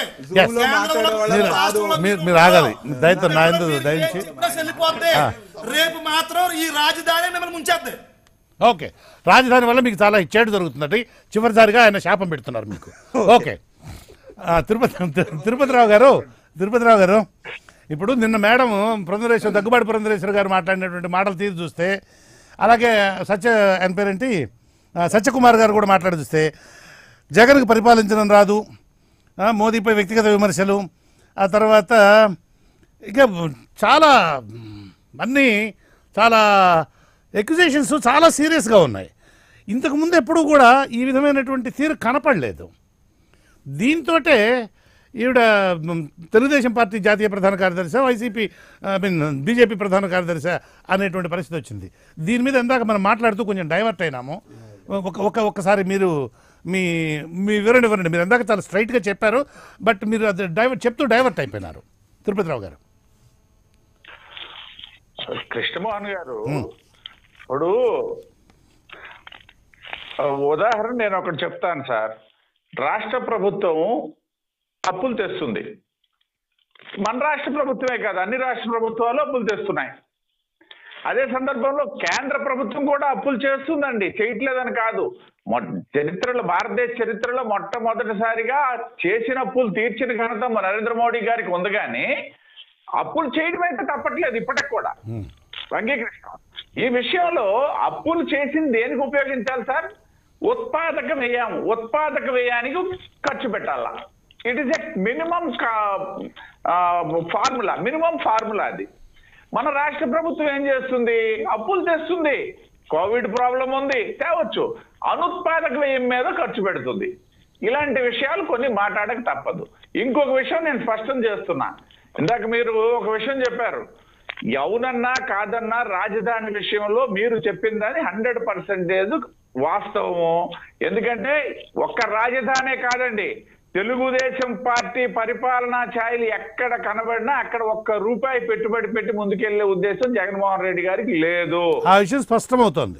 Yes. Zoom లో మాట్లాడే వాళ్ళ మీరు- రాష్ట్రంలో మీరు మీరు ఆగాలి దయతో నా ఎందుకు దయించి చెప్పేసి వెళ్ళిపోతే రేపు మాత్రం ఈ రాజధాని మిమ్మల్ని ముంచేద్ది ఓకే రాజధాని వల్ల మీకు చాలా ఇచ్చేడు జరుగుతుందండి చివరిసారిగా ఆయన శాపం పెడుతున్నారు మీకు ఓకే ఆ, తిరుపతి తిరు- తిరుపతిరావు గారు తిరుపతిరావు గారు ఇప్పుడు నిన్న మేడం పురంధరేశ్వర దగ్గుబాటి పురంధరేశ్వర గారు మాట్లాడినటువంటి మాటలు తీసి చూస్తే అలాగే సత్య ఆయన పేరేంటి ఆ, సత్యకుమార్ గారు కూడా మాట్లాడి చూస్తే జగన్కి పరిపాలించడం రాదు ఆ, మోదీపై వ్యక్తిగత విమర్శలు ఆ తర్వాత ఇక చాలా మ్, అన్నీ చాలా ఎక్యుజేషన్స్ చాలా సీరియస్గా ఉన్నాయి ఇంతకుముందు ఎప్పుడూ కూడా ఈ విధమైనటువంటి తీరు కనపడలేదు దీంతోటే ఈవిడ మ్, తెలుగుదేశం పార్టీ జాతీయ ప్రధాన కార్యదర్శి వైసీపీ ఐ మీన్ బీజేపీ ప్రధాన కార్యదర్శి అనేటువంటి పరిస్థితి వచ్చింది దీని మీద ఇందాక మనం మాట్లాడుతూ కొంచెం డైవర్ట్ అయినాము ఒక ఒక ఒక్కసారి మీరు మీ మీ వివరణ ఇవ్వండి మీరు ఇందాక చాలా స్ట్రైట్గా చెప్పారు బట్ మీరు అది డైవర్ట్ చెప్తూ డైవర్ట్ అయిపోయినారు తిరుపతిరావు గారు కృష్ణమోహన్ గారు ఇప్పుడు ఆ, ఉదాహరణ నేను ఒకటి చెప్తాను సార్ రాష్ట్ర ప్రభుత్వం అప్పులు తెస్తుంది మన రాష్ట్ర ప్రభుత్వమే కాదు అన్ని రాష్ట్ర ప్రభుత్వాలు అప్పులు తెస్తున్నాయి అదే సందర్భంలో కేంద్ర ప్రభుత్వం కూడా అప్పులు చేస్తుందండి చేయట్లేదని కాదు మొ- చరిత్రలో భారతదేశ చరిత్రలో మొట్టమొదటిసారిగా చేసిన అప్పులు తీర్చిన ఘనత మన నరేంద్ర మోడీ గారికి ఉంది కానీ అప్పులు చేయడం అయితే తప్పట్లేదు ఇప్పటికి కూడా అంగీకరిస్తాం ఈ విషయంలో అప్పులు చేసింది దేనికి ఉపయోగించాలి సార్ ఉత్పాదక వ్యయం ఉత్పాదక వ్యయానికి ఖర్చు పెట్టాలా it is a minimum formula minimum formula అది మన రాష్ట్ర ప్రభుత్వం ఏం చేస్తుంది అప్పులు తెస్తుంది కోవిడ్ ప్రాబ్లం ఉంది తేవచ్చు అనుత్పాదక వ్యయం మీద ఖర్చు పెడుతుంది ఇలాంటి విషయాలు కొన్ని మాట్లాడక తప్పదు ఇంకొక విషయం నేను స్పష్టం చేస్తున్నా ఇందాక మీరు ఒక విషయం చెప్పారు అవునన్నా కాదన్నా రాజధాని విషయంలో మీరు చెప్పిన దాని హండ్రెడ్ పర్సెంటేజ్ వాస్తవము ఎందుకంటే ఒక్క రాజధానే కాదండి తెలుగుదేశం పార్టీ పరిపాలనా ఛాయలు ఎక్కడ కనబడినా అక్కడ ఒక్క రూపాయి పెట్టుబడి పెట్టి ముందుకెళ్లే ఉద్దేశం జగన్మోహన్ రెడ్డి గారికి లేదు ఆ విషయం స్పష్టమవుతోంది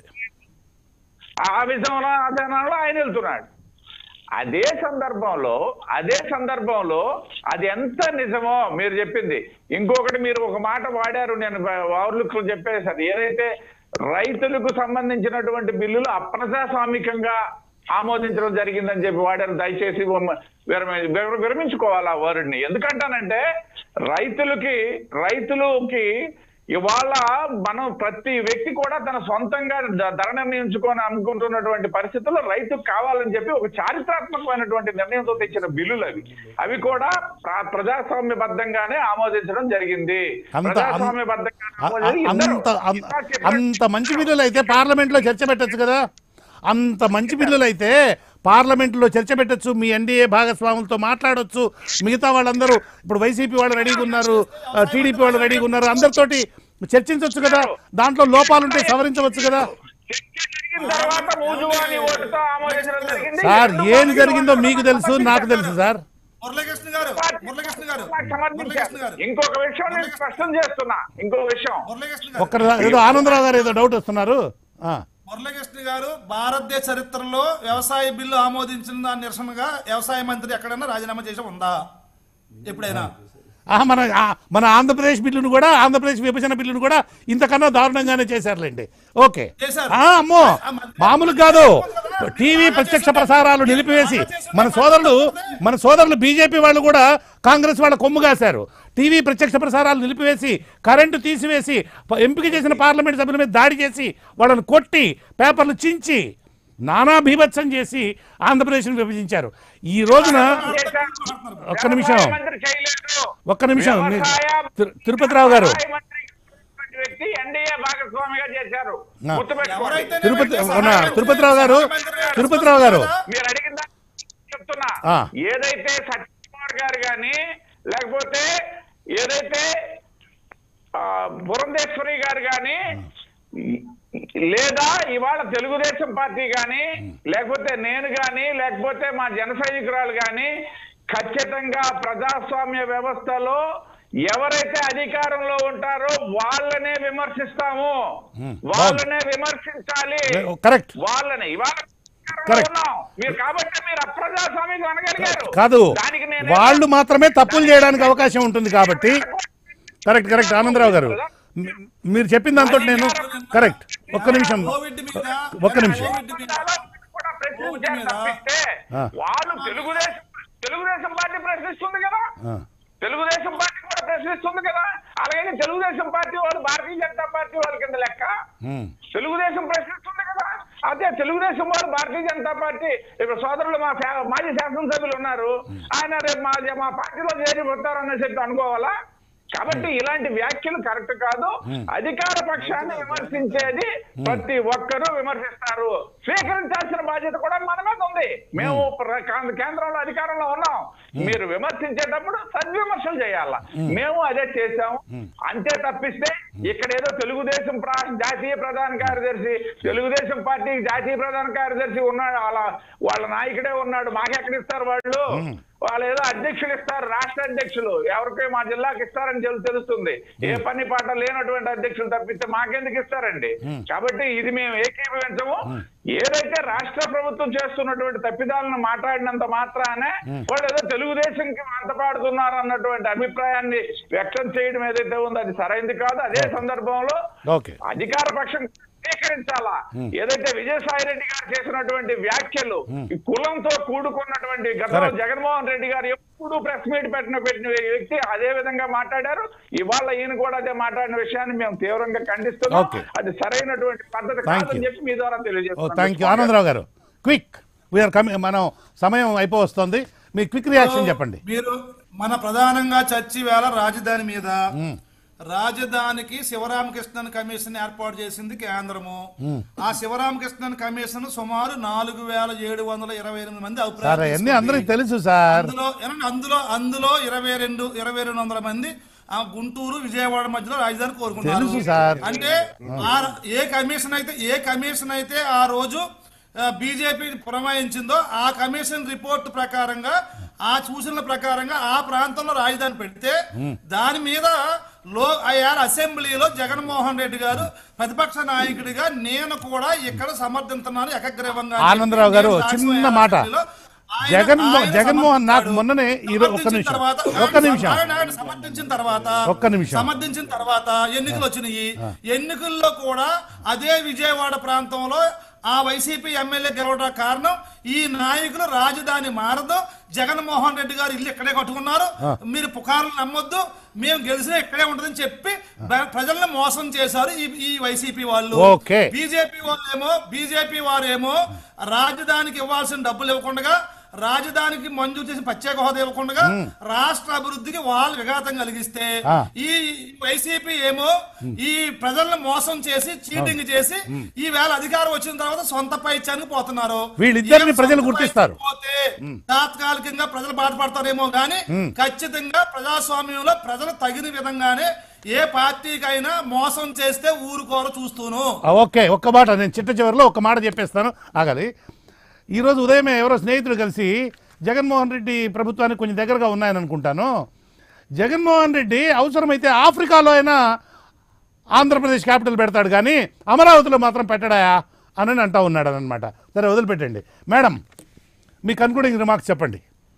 ఆ విధంలో ఆధారంలో ఆయన వెళ్తున్నాడు అదే సందర్భంలో అదే సందర్భంలో అది ఎంత నిజమో మీరు చెప్పింది ఇంకొకటి మీరు ఒక మాట వాడారు నేను వార్లుకు చెప్పేసాను ఏదైతే రైతులకు సంబంధించినటువంటి బిల్లులు అప్రజాస్వామికంగా ఆమోదించడం జరిగిందని చెప్పి వాడారు దయచేసి ఉమ్మ- విరమ- విర- విరమించుకోవాలి ఆ వర్డ్ని ఎందుకంటానంటే రైతులకి రైతులకి ఇవాళ మనం ప్రతి వ్యక్తి కూడా తన సొంతంగా ద- ధర నిర్ణయించుకొని అమ్ముకుంటున్నటువంటి పరిస్థితుల్లో రైతుకు కావాలని చెప్పి ఒక చారిత్రాత్మకమైనటువంటి నిర్ణయంతో తెచ్చిన బిల్లులు అవి అవి కూడా ప్ర- ప్రజాస్వామ్యబద్ధంగానే ఆమోదించడం జరిగింది అంత అం- ప్రజాస్వామ్యబద్ధంగా అ- ఆమోదించి అ- ఇద్దరు. అంత అం- ఇలా చెప్పినట్టు- అంత మంచి బిల్లులు అయితే పార్లమెంట్లో చర్చ పెట్టచ్చు కదా అంత మంచి బిల్లులు అయితే పార్లమెంట్లో చర్చ పెట్టచ్చు మీ ఎన్డీఏ భాగస్వాములతో మాట్లాడొచ్చు మిగతా వాళ్ళందరూ ఇప్పుడు వైసీపీ వాళ్ళు రెడీగా ఉన్నారు టీడీపీ వాళ్ళు రెడీగా ఉన్నారు అందరితోటి చర్చించవచ్చు కదా దాంట్లో లోపాలుంటే సవరించవచ్చు కదా చర్చ జరిగిన తర్వాత మూజువాణి ఓటుతో ఆమోదించడం జరిగింది సార్ రెండు ఏం పార్టీలు జరిగిందో మీకు మాకు తెలుసు నాకు తెలుసు సార్ మురళీకృష్ణ గారు మురళీకృష్ణ గారు మాకు మురళీకృష్ణ సమర్థించారు గారు ఇంకొక విషయం నేను స్పష్టం చేస్తున్నా ఇంకో విషయం మురళీకృష్ణ గారు ఒక్క ఏదో ఆనందరావు గారు ఏదో డౌట్ వస్తున్నారు ఆ. మురళీకృష్ణ గారు భారతదేశ చరిత్రలో వ్యవసాయ బిల్లు ఆమోదించిన దాని నిరసనగా వ్యవసాయ మంత్రి ఎక్కడైనా రాజీనామా చేసి ఉందా ఎప్పుడైనా ఆహా, మన ఆ, మన ఆంధ్రప్రదేశ్ బిల్లును కూడా ఆంధ్రప్రదేశ్ విభజన బిల్లును కూడా ఇంతకన్నా దారుణంగానే చేశారులేండి ఓకే చేశారు. ఆ, అమ్మో మామూలు కాదు టీవీ ప్రత్యక్ష ప్రసారాలు నిలిపివేసి మన సోదరులు మన సోదరులు బీజేపీ వాళ్ళు కూడా కాంగ్రెస్ వాళ్ళ కొమ్ము కాశారు టీవీ ప్రత్యక్ష ప్రసారాలు నిలిపివేసి కరెంటు తీసివేసి ప- ఎంపిక చేసిన పార్లమెంట్ సభ్యుల మీద దాడి చేసి వాళ్ళని కొట్టి పేపర్లు చించి నానా బీభత్సం చేసి ఆంధ్రప్రదేశ్ను విభజించారు ఈ రోజున ఒక్క నిమిషం. వ్యవసాయ మంత్రి చేయలేదు ఒక్క నిమిషం మీ- వ్యవసాయ- తిరు- తిరుపతిరావు గారు వ్యవసాయ మంత్రి అయినటువంటి వ్యక్తి ఎన్డీఏ భాగస్వామిగా చేశారు ఆ. గుర్తుపెట్టుకోండి ఎవరైతే తిరుపతి ఉన్న తిరుపతిరావు గారు తిరుపతిరావు గారు మీరు అడిగిన దానికి చెప్తున్నా ఆ. ఏదైతే సత్యకుమార్ గారు గాని లేకపోతే ఏదైతే ఆ, పురంధేశ్వరి గారు గాని లేదా ఇవాళ తెలుగుదేశం పార్టీ గాని లేకపోతే నేను గాని లేకపోతే మా జన సైనికురాలు గాని ఖచ్చితంగా ప్రజాస్వామ్య వ్యవస్థలో ఎవరైతే అధికారంలో ఉంటారో వాళ్ళనే విమర్శిస్తాము Hmm. వాళ్ళనే విమర్శించాలి కరెక్ట్ వాళ్ళని ఇవాళ Correct. ఉన్నాం. మీరు కాబట్టి మీరు అప్రజాస్వామికం అనగలిగారు కాదు దానికి నేను వాళ్ళు మాత్రమే తప్పులు చేయడానికి అవకాశం ఉంటుంది కాబట్టి కరెక్ట్ కరెక్ట్ ఆనందరావు గారు మీ- మీరు చెప్పిన దాంతో నేను కరెక్ట్ ఒక్క నిమిషం కోవిడ్ మీద ఒక్క నిమిషం. కోవిడ్ మీద కూడా ప్రశ్నించారు తప్పిస్తే ఆ. వాళ్ళు తెలుగుదేశం తెలుగుదేశం పార్టీ ప్రశ్నిస్తుంది కదా ఆ, తెలుగుదేశం పార్టీ కూడా ప్రశ్నిస్తుంది కదా అలాగే తెలుగుదేశం పార్టీ వాళ్ళు భారతీయ జనతా పార్టీ వాళ్ళ కింద లెక్క ఉమ్, తెలుగుదేశం ప్రశ్నిస్తుంది కదా అదే తెలుగుదేశం వారు భారతీయ జనతా పార్టీ ఇప్పుడు సోదరులు మా శా- మాజీ శాసనసభ్యులు ఉన్నారు ఆయన రేపు మా మా పార్టీలో చేరిపోతారని చెప్పి అనుకోవాలా కాబట్టి ఇలాంటి వ్యాఖ్యలు కరెక్ట్ కాదు అధికార పక్షాన్ని విమర్శించేది ప్రతి ఒక్కరూ విమర్శిస్తారు స్వీకరించాల్సిన బాధ్యత కూడా మన మీద ఉంది మేము ప్ర- కా- కేంద్రంలో అధికారంలో ఉన్నాం మీరు విమర్శించేటప్పుడు సద్విమర్శలు చేయాల మేము అదే చేశాం అంతే తప్పిస్తే ఇక్కడ ఏదో తెలుగుదేశం ప్రా- జాతీయ ప్రధాన కార్యదర్శి తెలుగుదేశం పార్టీ జాతీయ ప్రధాన కార్యదర్శి ఉన్నాడు అలా వాళ్ళ నాయకుడే ఉన్నాడు మాకెక్కడ ఇస్తారు వాళ్ళు వాళ్ళు ఏదో అధ్యక్షులు ఇస్తారు రాష్ట్ర అధ్యక్షులు ఎవరికి మా జిల్లాకి ఇస్తారని తెలు- తెలుస్తుంది ఏ పని పాట లేనటువంటి అధ్యక్షులు తప్పిస్తే మాకెందుకు ఇస్తారండి కాబట్టి ఇది మేము ఏకీభవించము ఏదైతే రాష్ట్ర ప్రభుత్వం చేస్తున్నటువంటి తప్పిదాలను మాట్లాడినంత మాత్రానే వాళ్ళు ఏదో తెలుగుదేశంకి అంత పాడుతున్నారు అన్నటువంటి అభిప్రాయాన్ని వ్యక్తం చేయడం ఏదైతే ఉందో అది సరైంది కాదు అదే సందర్భంలో ఓకే అధికార పక్షం స్వీకరించాలా ఏదైతే విజయసాయి రెడ్డి గారు చేసినటువంటి వ్యాఖ్యలు ఈ కులంతో కూడుకున్నటువంటి గతంలో Correct. జగన్మోహన్ రెడ్డి గారు ఎప్పుడు ప్రెస్ మీట్ పెట్టిన పెట్టిన వ్యక్తి అదే విధంగా మాట్లాడారు ఇవాళ ఈయన కూడా అదే మాట్లాడిన విషయాన్ని మేము తీవ్రంగా ఖండిస్తున్నాం Okay. అది సరైనటువంటి పద్ధతి Thank కాదని you. చెప్పి మీ ద్వారా ఓ తెలియజేస్తున్నాం థ్యాంక్ యూ ఆనందరావు గారు క్విక్ వీఆర్ కమింగ్ మనం సమయం అయిపోవస్తుంది మీ క్విక్ రియాక్షన్ చెప్పండి మీరు మన ప్రధానంగా చర్చి వేళ రాజధాని మీద రాజధానికి శివరామకృష్ణన్ కమిషన్ ఏర్పాటు చేసింది కేంద్రము ఆ శివరామకృష్ణన్ కమిషన్ సుమారు నాలుగు వేల ఏడు వందల ఇరవై ఎనిమిది మంది సార్ అభిప్రాయం అవన్నీ తీసుకుంది. అందరికి తెలుసు సార్ అందులో ఏనండి, అందులో అందులో ఇరవై రెండు ఇరవై రెండు వందల మంది ఆ గుంటూరు విజయవాడ మధ్యలో రాజధాని కోరుకుంటారు తెలుసు సార్. అంటే ఆ ఏ కమిషన్ అయితే ఏ కమిషన్ అయితే ఆ రోజు బీజేపీ పురమాయించిందో ఆ కమిషన్ రిపోర్ట్ ప్రకారంగా ఆ సూచనల ప్రకారంగా ఆ ప్రాంతంలో రాజధాని పెడితే దాని మీద లో అయ్యారు అసెంబ్లీలో జగన్మోహన్ రెడ్డి గారు ప్రతిపక్ష నాయకుడిగా నేను కూడా ఇక్కడ సమర్థిస్తున్నాను ఏకగ్రీవంగా అని చెప్పి ఆనందరావు గారు, నేను చిన్న సాక్ష్యం మాట. అసెంబ్లీలో ఆయన- జగన్మో- ఆయన జగన్మోహన్ నాకు సమర్థించాడు. మొన్ననే ఈ రో- ఒక్క సమర్థించిన నిమిషం. తర్వాత ఒక్క ఆయన- నిమిషం. ఆయన- ఆయన సమర్థించిన తర్వాత ఒక్క నిమిషం. సమర్థించిన తర్వాత ఎన్నికలు వచ్చినాయి ఎన్నికల్లో కూడా అదే విజయవాడ ప్రాంతంలో ఆ వైసీపీ ఎమ్మెల్యే గెలవడం కారణం ఈ నాయకులు రాజధాని మారదు జగన్మోహన్ రెడ్డి గారు ఇల్లు ఇక్కడే కట్టుకున్నారు మీరు పుకార్లు నమ్మొద్దు మేము గెలిచిన ఇక్కడే ఉంటుందని చెప్పి ప్ర- ప్రజల్ని మోసం చేశారు ఈ ఈ వైసీపీ వాళ్ళు ఓకే. బీజేపీ వాళ్ళేమో బీజేపీ వారేమో రాజధానికి ఇవ్వాల్సిన డబ్బులు ఇవ్వకుండా రాజధానికి మంజూరు చేసి ప్రత్యేక హోదా ఇవ్వకుండా రాష్ట్ర అభివృద్ధికి వాళ్ళు విఘాతం కలిగిస్తే ఆ. ఈ వైసీపీ ఏమో ఈ ప్రజలను మోసం చేసి చీటింగ్ చేసి ఈ వేళ అధికారం వచ్చిన తర్వాత సొంత పైత్యానికి పోతున్నారు వీళ్ళిద్దరిని ఏం ప్రజలు సొంత గుర్తిస్తారు. పైత్యానికి పోతే తాత్కాలికంగా ప్రజలు బాధపడతారేమో గాని ఖచ్చితంగా ప్రజాస్వామ్యంలో ప్రజలు తగిన విధంగానే ఏ పార్టీకైనా మోసం చేస్తే ఊరుకోరు చూస్తూను ఆ, ఓకే ఒక్క మాట నేను చిట్ట చివరిలో ఒక మాట చెప్పేస్తాను ఆగాలి ఈరోజు ఉదయమే ఎవరో స్నేహితులు కలిసి జగన్మోహన్ రెడ్డి ప్రభుత్వానికి కొంచెం దగ్గరగా ఉన్నాయని అనుకుంటాను జగన్మోహన్ రెడ్డి అవసరమైతే ఆఫ్రికాలో అయినా ఆంధ్రప్రదేశ్ క్యాపిటల్ పెడతాడు కానీ అమరావతిలో మాత్రం పెట్టడాయా అని అంటా ఉన్నాడు అనమాట సరే వదిలిపెట్టండి మేడం మీ కన్క్లూడింగ్ రిమార్క్స్ చెప్పండి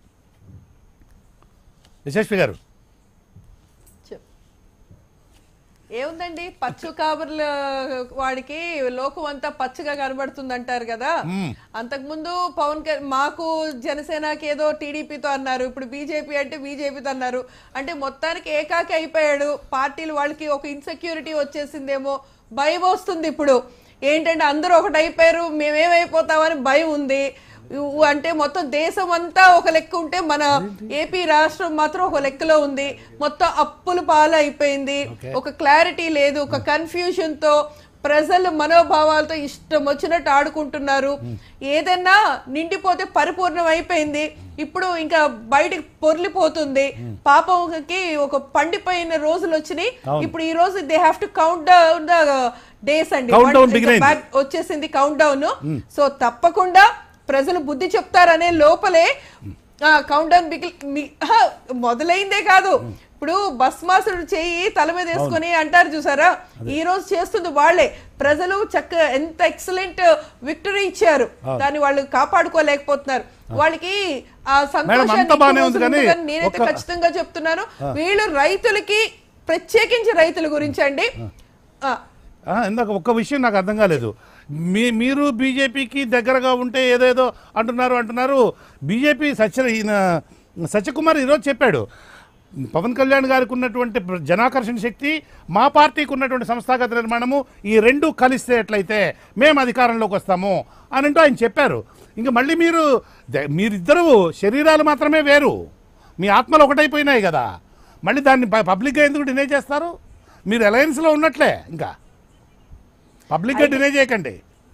యశస్వి గారు చెప్. ఏముందండి పచ్చు కాబర్ల వాడికి లోకం అంతా పచ్చగా కనబడుతుంది అంటారు కదా అంతకుముందు పవన్ కళ్యాణ్ మాకు జనసేనకి ఏదో టీడీపీతో అన్నారు ఇప్పుడు బీజేపీ అంటే బీజేపీతో అన్నారు అంటే మొత్తానికి ఏకాకి అయిపోయాడు పార్టీలు వాళ్ళకి ఒక ఇన్సెక్యూరిటీ వచ్చేసిందేమో భయం వస్తుంది ఇప్పుడు ఏంటంటే అందరూ ఒకటి అయిపోయారు మేమేమైపోతామని భయం ఉంది ఉ- అంటే మొత్తం దేశం అంతా ఒక లెక్క ఉంటే మన ఏపీ రాష్ట్రం మాత్రం ఒక లెక్కలో ఉంది మొత్తం అప్పుల పాలు అయిపోయింది ఒక క్లారిటీ లేదు ఒక కన్ఫ్యూజన్ తో ప్రజలు మనోభావాలతో ఇష్టం వచ్చినట్టు ఆడుకుంటున్నారు ఏదన్నా నిండిపోతే పరిపూర్ణం అయిపోయింది ఇప్పుడు ఇంకా బయటికి పొర్లిపోతుంది పాపంకి ఒక పండిపోయిన రోజులు వచ్చినాయి ఇప్పుడు ఈ రోజు they have to count down the days అండి Countdown ఇంకా begin అయింది. back వచ్చేసింది కౌంట్ డౌన్ సో తప్పకుండా ప్రజలు బుద్ధి చెప్తారనే లోపలే కౌంట్ డౌన్ మొదలైందే కాదు ఇప్పుడు బస్ మాసుడు చెయ్యి తల మీద వేసుకొని అంటారు చూసారా ఈ రోజు చేస్తుంది వాళ్ళే ప్రజలు చక్క ఎంత ఎక్సలెంట్ విక్టరీ ఇచ్చారు దాన్ని వాళ్ళు కాపాడుకోలేకపోతున్నారు వాళ్ళకి ఆ సంతోషాన్ని అంతా బానే ఎక్కువ ఉంది రోజులు కానీ ఉంటుందని నేనైతే ఒక్క- ఖచ్చితంగా చెప్తున్నాను వీళ్ళు రైతులకి ప్రత్యేకించి రైతుల గురించి అండి ఆ, ఆ, ఇందాక ఒక్క విషయం నాకు అర్థం కాలేదు మీ మీరు బీజేపీకి దగ్గరగా ఉంటే ఏదేదో అంటున్నారు అంటున్నారు బీజేపీ సత్య ఈయన సత్యకుమార్ ఈరోజు చెప్పాడు పవన్ కళ్యాణ్ గారికి ఉన్నటువంటి ప్ర- జనాకర్షణ శక్తి మా పార్టీకి ఉన్నటువంటి సంస్థాగత నిర్మాణము ఈ రెండు కలిస్తే ఎట్లయితే మేము అధికారంలోకి వస్తాము అని అంటూ ఆయన చెప్పారు ఇంకా మళ్ళీ మీరు ద- మీరిద్దరూ శరీరాలు మాత్రమే వేరు మీ ఆత్మలు ఒకటైపోయినాయి కదా మళ్ళీ దాన్ని ప- పబ్లిక్గా ఎందుకు డినే చేస్తారు మీరు అలయన్స్లో ఉన్నట్లే ఇంకా పబ్లిక్గా డినే చేయకండి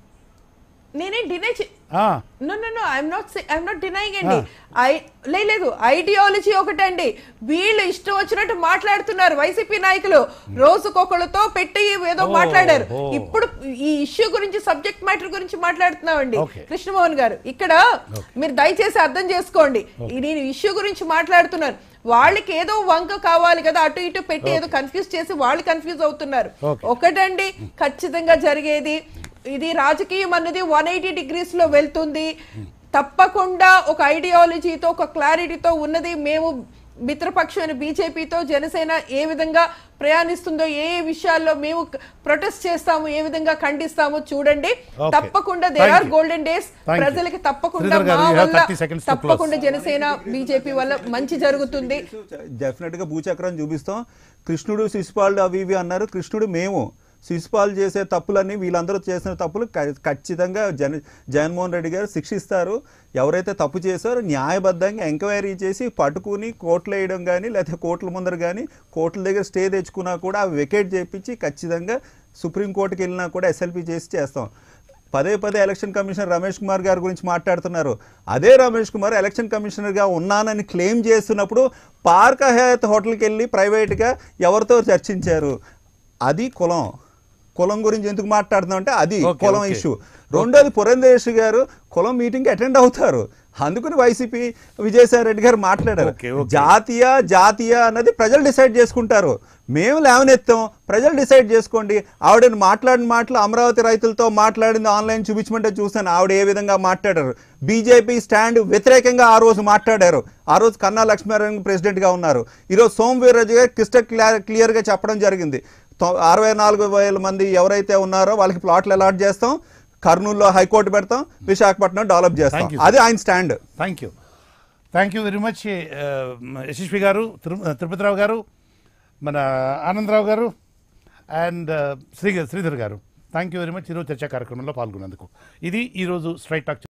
నేనేం డినై ఆ, no no no I'm not I'm not denying అండి ఐ లే- లేదు ఐడియాలజీ ఒకటండి వీళ్ళు ఇష్టం వచ్చినట్టు మాట్లాడుతున్నారు వైసీపీ నాయకులు రోజుకొకళ్ళతో పెట్టి ఏదో ఓ, మాట్లాడారు ఓ. ఇప్పుడు ఈ ఇష్యూ గురించి సబ్జెక్ట్ మ్యాటర్ గురించి మాట్లాడుతున్నామండి Okay. కృష్ణమోహన్ గారు ఇక్కడ మీరు దయచేసి అర్థం చేసుకోండి ఈ నేను ఇష్యూ గురించి మాట్లాడుతున్నాను వాళ్ళకి ఏదో వంక కావాలి కదా అటు ఇటు పెట్టి ఏదో కన్ఫ్యూజ్ చేసి వాళ్ళు కన్ఫ్యూజ్ అవుతున్నారు Okay. ఒకటండి ఖచ్చితంగా జరిగేది ఇది రాజకీయం అన్నది వన్ ఎయిటీ డిగ్రీస్ లో వెళ్తుంది తప్పకుండా ఒక ఐడియాలజీతో ఒక క్లారిటీతో ఉన్నది మేము మిత్రపక్షమైన బీజేపీతో జనసేన ఏ విధంగా ప్రయాణిస్తుందో ఏ ఏ విషయాల్లో మేము ప్రొటెస్ట్ చేస్తాము ఏ విధంగా ఖండిస్తాము చూడండి Okay. తప్పకుండా there Thank are you. Golden days Thank you. ప్రజలకి తప్పకుండా శ్రీధర్ గారు, మా you have వల్ల 30 seconds to close. తప్పకుండా జనసేన బీజేపీ వల్ల మంచి జరుగుతుంది డెఫినెట్ గా భూచక్రం చూపిస్తాం కృష్ణుడు శిశుపాలుడు అవి ఇవి అన్నారు కృష్ణుడు మేము శిశుపాలు చేసే తప్పులన్నీ వీళ్ళందరూ చేసిన తప్పులు క- ఖచ్చితంగా జన జగన్మోహన్ రెడ్డి గారు శిక్షిస్తారు ఎవరైతే తప్పు చేశారో న్యాయబద్ధంగా ఎంక్వైరీ చేసి పట్టుకుని కోర్టులు వేయడం కానీ లేకపోతే కోర్టుల ముందర కానీ కోర్టుల దగ్గర స్టే తెచ్చుకున్నా కూడా అవి వెకేట్ చేయించి ఖచ్చితంగా సుప్రీంకోర్టుకి వెళ్ళినా కూడా ఎస్ఎల్పి చేసి చేస్తాం పదే పదే ఎలక్షన్ కమిషనర్ రమేష్ కుమార్ గారి గురించి మాట్లాడుతున్నారు అదే రమేష్ కుమార్ ఎలక్షన్ కమిషనర్గా ఉన్నానని క్లెయిమ్ చేస్తున్నప్పుడు పార్క్ హయాత్ హోటల్కి వెళ్ళి ప్రైవేట్గా ఎవరితో చర్చించారు అది కులం కులం గురించి ఎందుకు మాట్లాడుతున్నాం అంటే అది Okay, కులం okay. ఇష్యూ రెండోది పురంధేష్ గారు కులం మీటింగ్ అటెండ్ అవుతారు అందుకని వైసీపీ విజయసాయి రెడ్డి గారు మాట్లాడారు Okay, okay. జాతీయ జాతీయ అన్నది ప్రజలు డిసైడ్ చేసుకుంటారు మేము లేవనెత్తాం ప్రజలు డిసైడ్ చేసుకోండి ఆవిడని మాట్లాడిన మాటలు అమరావతి రైతులతో మాట్లాడింది ఆన్లైన్ చూపించమంటే చూస్తాను ఆవిడ ఏ విధంగా మాట్లాడారు బీజేపీ స్టాండ్ వ్యతిరేకంగా ఆ రోజు మాట్లాడారు ఆ రోజు కన్నా లక్ష్మీనారాయణ ప్రెసిడెంట్గా ఉన్నారు ఈరోజు సోమవీర్రాజు గారు క్రిస్టల్ క్లియర్ క్లియర్గా చెప్పడం జరిగింది తొ- అరవై నాలుగు వేల మంది ఎవరైతే ఉన్నారో వాళ్ళకి ప్లాట్లు అలాట్ చేస్తాం కర్నూలులో హైకోర్టు పెడతాం విశాఖపట్నం డెవలప్ చేస్తాం Thank you. అది ఆయన stand thank you thank you very much Yashasvi garu Tiru- Tirupathirao గారు మన ఆనందరావు గారు అండ్ శ్రీ శ్రీధర్ గారు థ్యాంక్ యూ వెరీ మచ్ ఈరోజు చర్చా కార్యక్రమంలో పాల్గొన్నందుకు ఇది ఈరోజు స్ట్రైట్ టాక్